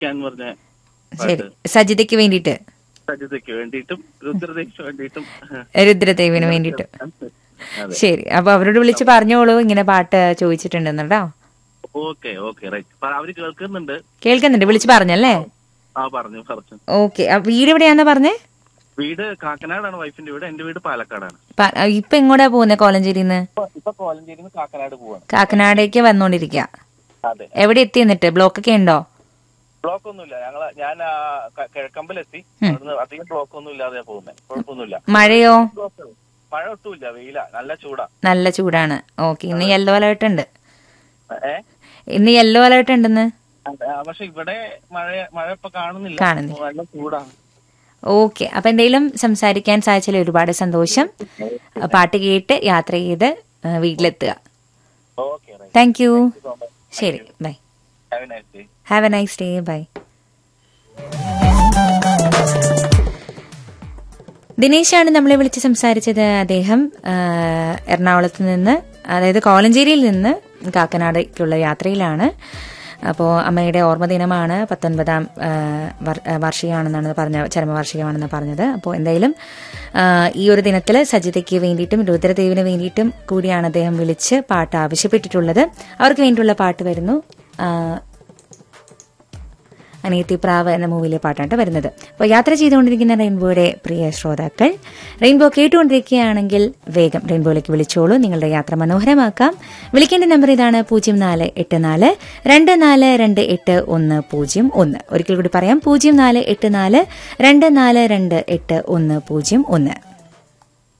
ക്കാൻ പറഞ്ഞ ശരി സജിതയ്ക്ക് വേണ്ടിയിട്ട് സജിതയ്ക്ക് വേണ്ടിയിട്ടും രുദ്രദേവിക്ക് വേണ്ടിയിട്ടും രുദ്രദേവിന് വേണ്ടിയിട്ട് അതെ ശരി അപ്പൊ അവരോട് വിളിച്ച് പറഞ്ഞോളൂ ഇങ്ങനെ പാട്ട് ചോദിച്ചിട്ടുണ്ടെന്നുണ്ടോ ഓക്കെ ഓക്കെ റൈറ്റ് അവര് കേൾക്കുന്നുണ്ട് കേൾക്കുന്നുണ്ട് വിളിച്ച് പറഞ്ഞല്ലേ ആ പറഞ്ഞു പറഞ്ഞു ഓക്കെ വീട് എവിടെയാന്ന് പറഞ്ഞേ വീട് കാക്കനാടാണ് വൈഫിന്റെ വീട് എന്റെ വീട് പാലക്കാടാണ് പ- ഇപ്പൊ എങ്ങോട്ടാ പോകുന്നത് കോലഞ്ചേരിന്ന് ഇപ്പൊ ഇപ്പൊ കോലഞ്ചേരിന്ന് കാക്കനാട് പോവാണ് കാക്കനാടേക്ക് വന്നോണ്ടിരിക്കുക അതെ എവിടെ എത്തി എന്നിട്ട് ബ്ലോക്ക് ഒക്കെ ഉണ്ടോ ബ്ലോക്ക് ഒന്നുമില്ല ഞങ്ങള് ഞാൻ ആ, ക- കിഴക്കമ്പലെത്തി അവിടുന്ന് അധികം ബ്ലോക്ക് ഒന്നും ഇല്ലാതെ പോകുന്നത് കുഴപ്പമൊന്നുമില്ല മഴയോ ബ്ലോക്ക് മഴ ഒട്ടുമില്ല വെയില നല്ല ചൂടാ നല്ല ചൂടാണ് ഓക്കെ ഇന്ന് യെല്ലോ അലേർട്ട് ഉണ്ട് ഏ ഇന്ന് യെല്ലോ അലേർട്ട് ഉണ്ടെന്ന് അതെ, ആ, പക്ഷെ ഇവിടെ മഴ മഴ ഇപ്പൊ കാണുന്നില്ല കാണുന്നില്ല. നല്ല ചൂടാണ് ഓക്കെ അപ്പൊ എന്തെങ്കിലും സംസാരിക്കാൻ സാധിച്ചാൽ ഒരുപാട് സന്തോഷം പാട്ട് കേട്ട് യാത്ര ചെയ്ത് ആ, വീട്ടിലെത്തുക ഓക്കെ റൈറ്റ് താങ്ക് യു ശരി bye have a nice day have a nice day bye ദിനേശാണ് നമ്മളെ വിളിച്ച് സംസാരിച്ചത് അദ്ദേഹം ആ, എറണാകുളത്ത് നിന്ന് അതായത് കോലഞ്ചേരിയിൽ നിന്ന് കാക്കനാടേക്കുള്ള യാത്രയിലാണ് അപ്പോൾ അമ്മയുടെ ഓർമ്മ ദിനമാണ് പത്തൊൻപതാം ആ, വർ- ആ, വാർഷികമാണെന്നാണ് പറഞ്ഞ ചരമവാർഷികമാണെന്ന് പറഞ്ഞത് അപ്പോൾ എന്തായാലും ആ, ഈ ഒരു ദിനത്തിൽ സജിതയ്ക്ക് വേണ്ടിയിട്ടും രുദ്രദേവിന് വേണ്ടിയിട്ടും കൂടിയാണ് അദ്ദേഹം വിളിച്ച് പാട്ട് ആവശ്യപ്പെട്ടിട്ടുള്ളത് അവർക്ക് വേണ്ടിയുള്ള പാട്ട് വരുന്നു ആ, അനിയത്തി പ്രാവ് എന്ന മൂവിയിലെ പാട്ടാണ് വരുന്നത് അപ്പോൾ യാത്ര ചെയ്തുകൊണ്ടിരിക്കുന്ന റെയിൻബോയുടെ പ്രിയ ശ്രോതാക്കൾ റെയിൻബോ കേട്ടുകൊണ്ടിരിക്കുകയാണെങ്കിൽ വേഗം റെയിൻബോയിലേക്ക് വിളിച്ചോളൂ നിങ്ങളുടെ യാത്ര മനോഹരമാക്കാം വിളിക്കേണ്ട നമ്പർ ഇതാണ് പൂജ്യം നാല് എട്ട് നാല് രണ്ട് നാല് രണ്ട് എട്ട് ഒന്ന് പൂജ്യം ഒന്ന് ഒരിക്കൽ കൂടി പറയാം പൂജ്യം നാല് എട്ട് നാല് രണ്ട് നാല് രണ്ട് എട്ട് ഒന്ന് പൂജ്യം ഒന്ന്